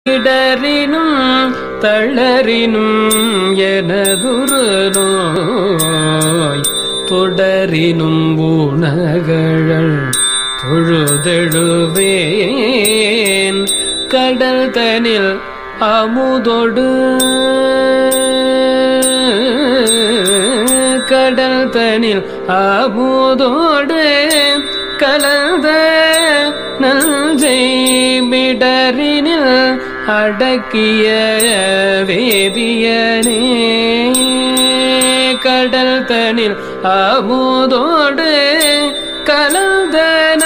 இடரினும் தளரினும் எனதுரு நோய் தொடரினும் ஊனகழல் தொழுதெழுவேன் கடல் தனில் அமுதொடு கடல் தனில் அமுதோடு கலந்த நல்ஜெய்மிடரினில் அடக்கிய வேதியனே கடல் தனில் அமுதோடு கலந்த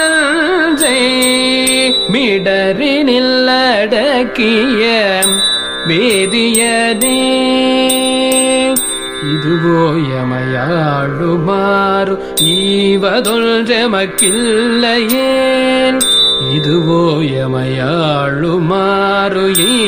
நல்ஜெய்மிடரினில் அடக்கிய வேதியனே இதுவோ எமையாழுமாறு ஈவதொன்றெமக்கில்லையேன் இதுவோ எமையாழுமாறு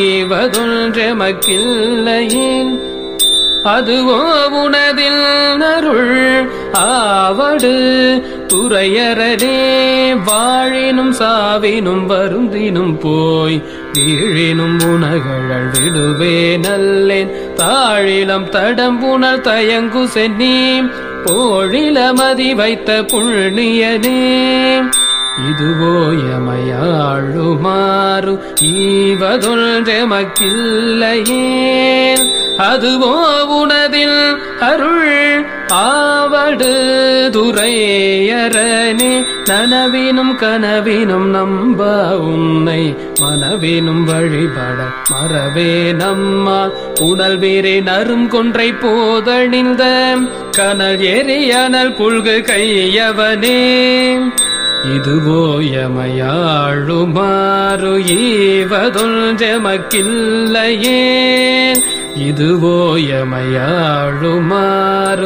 ஈவதொன்றெமக்கில்லையேன் அதுவோ உனதில் அருள் ஆவடு துறையரனே வாழினும் சாவினும் வருந்தினும் போய் வீழினும் உணகழல் விடுவே நல்லேன் தாழிலம் தடம்புணர் தயங்கு சென்னி போழிலமதி வைத்த புண்ணியனே இதுவோ எமையாழுமாறு ஈவதொன்றெமக்கில்லையேன் அதுவோ உனதில் அருள் ஆவடு துறையரனே நனவினும் கனவினும் நம்ப உன்னை மனவினும் வழிபட மறவே நம்மா உடல் வேறே நரும் கொன்றை போதணிந்த கனல் எரியனல் புல்கு கையவனே இதுவோ எமையாழுமாறு ஈவதொன்றெமக்கில்லையேன் இதுவோ எமையாழுமாறு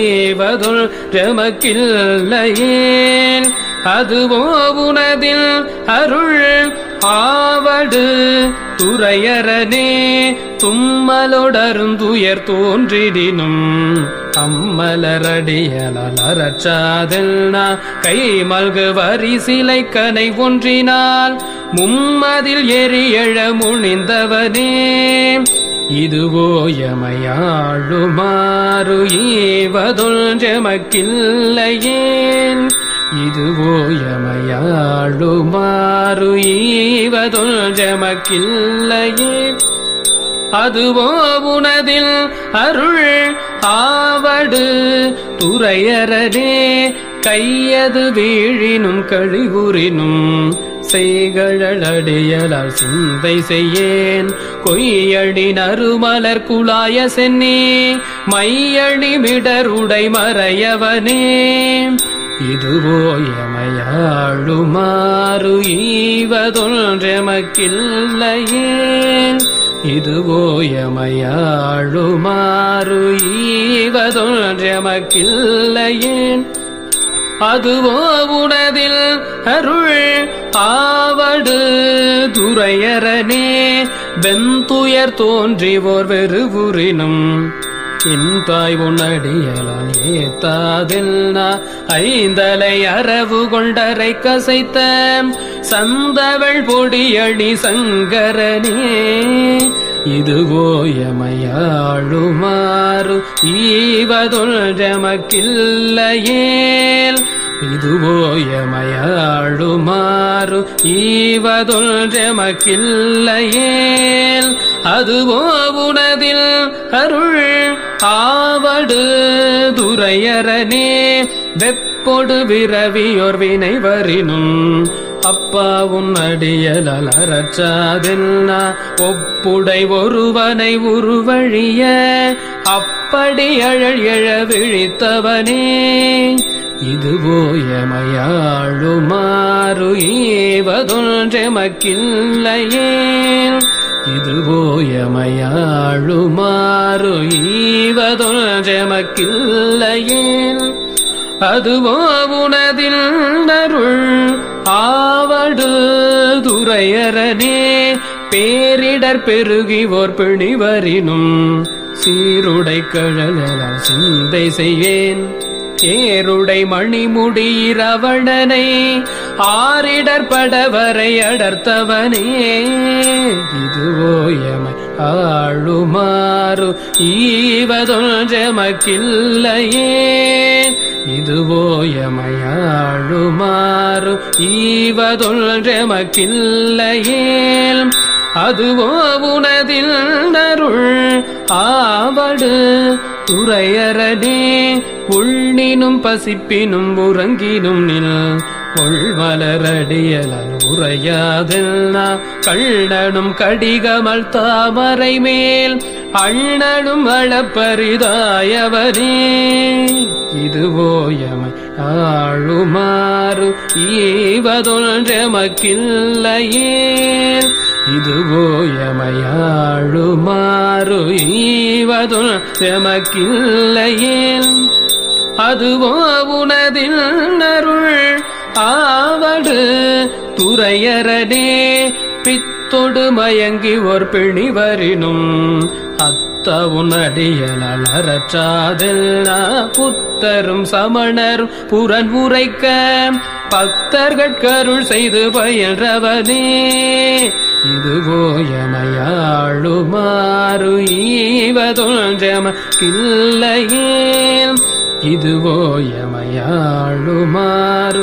ஈவதொன்றெமக்கில்லையேன் அதுவோ உனதில் அருள் ஆவடு துறையரனே தும்மலொடருந்துயர் தோன்றிடினும் அம்மலரடியலரச்சாதெல்னா கை மல்கு வரி சிலை கனை ஒன்றினால் மும்மதில் எரியழ முனிந்தவனே இதுவோ எமையாழுமாறு ஈவதொன்றெமக்கில்லையேன் இதுவோ எமையாழுமாறு ஈவதொன்றெமக்கில்லையேன் அதுவோ உனதில் அருள் ஆவடு துறையரனே கையது வீழினும் கழிவுறினும் செய்கழடியலால் சிந்தை செய்யேன் கொய்யடி நறுமலர் குழாய சென்னி மையடி மிடருடை மறையவனே இதுவோ எமையாழுமாறு ஈவதொன்றெமக்கில்லையேன் இதுவோ எமையாழுமாறு ஈவதொன்றெமக்கில்லையேன் அதுவோ உனதில் அருள் ஆவடு துறையரனே வெந்துயர் தோன்றிவோர் வெறுவுறினும் என் தாய் உன்னடியலால் ஏத்தாதெல்னா ஐந்தலை அரவு கொண்டரை கசைத்த சந்தவள் பொடியடி சங்கரனே இதுவோ எமையாழுமாறு ஈவதொன்றெமக்கில்லையேல் இதுவோ எமையாழுமாறு ஈவதொன்றெமக்கில்லையேல் அதுவோ உனதில் அருள் ஆவடு துறையரனே வெப்பொடு விரவியோர் வினை வரினும் அப்பா உன் அடியலால் அறச்சாதென்னா ஒப்புடை ஒருவனை உருவழிய அப்படி அழல் எழ விழித்தவனே இதுவோ எமையாழுமாறு ஈவதொன்றெமக்கில்லையேன் இதுவோ எமையாழுமாறு ஈவதொன்றெமக்கில்லையேன் அதுவோ உனதில் அருள் ஆவடு துறையரனே பேரிடர் பெருகி ஓர் பிணிவரினும் சீருடை கழலால் சிந்தை செய்வேன் ஏருடை மணிமுடி ரவணனை ஆரிடர் படவரை அடர்த்தவனே இதுவோ எமை ஆளுமாறு ஈவதொன்றமக்கில்லையே இதுவோ எமையாழுமாறு ஈவதொன்றமக்கில்லையே அதுவோ உனதில் நருள் ஆவடு துறையரனே உள்ணினும் பசிப்பினும் உறங்கினும் நில் கொள்வலரடியலன் உரையாதெல்லா கள்ளனும் கடிகமல் தாமரை மேல் அண்ணனும் அளப்பரிதாயவனே இதுவோ எமை ஆழுமாறு ஈவதொன்றமக்கில்லையே இதுவோ எமையாழுமாறு ஈவதொன்றமக்கில்லையே அதுவோ உனதில் அருள் ஆவடு துறையரனே பித்தொடு மயங்கி ஒரு பிணிவரினும் அத்தவுன் அடியலரற்றாதெல்லா புத்தரும் சமணரும் புறன் உரைக்க பக்தர்கள் கருள் செய்து பயின்றவனே இதுவோ எமையாழுமாறு ஈவதொன்றம கில்லையே இதுவோ எமையாழுமாறு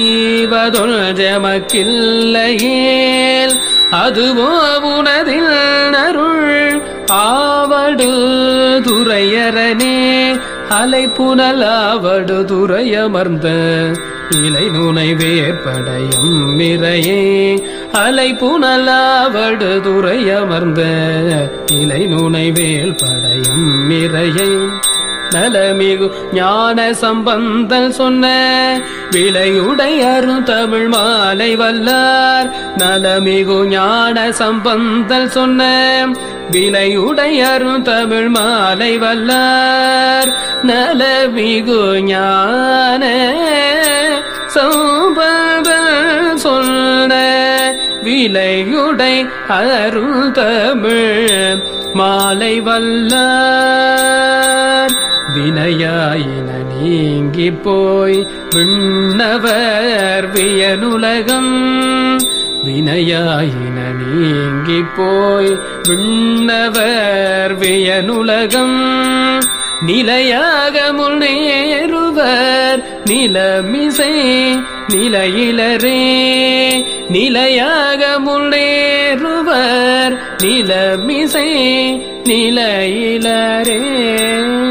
ஈவதொன்றமக்கில்லையேல் அதுவோ உனதில் அருள் ஆவடு துறையரனே அலை புனலாவடு துறையமர்ந்த இலை நுனை வேற்படையும் மிரையே அலை புனலாவடு துறையமர்ந்த இலை நுனை வேல் படையும் மிரையை நலமிகு ஞான சம்பந்தல் சொன்ன விலையுடையரு தமிழ் மாலை வல்லார் நலமிகு ஞான சம்பந்தல் சொன்ன விலையுடையரு தமிழ் மாலை வல்லார் நலமிகு ஞான சம்பந்தல் சொன்ன விலையுடை அருள் தமிழ் மாலை வல்லார் வினையாயின நீங்கி போய் விண்ணவர் வியனுலகம் வினையாயின நீங்கி போய் விண்ணவர் வியனுலகம் நிலையாக முன்னேறுவர் நிலமிசை நிலையிலரே நிலையாக முன்னேறுவர் நிலமிசை நிலையிலரே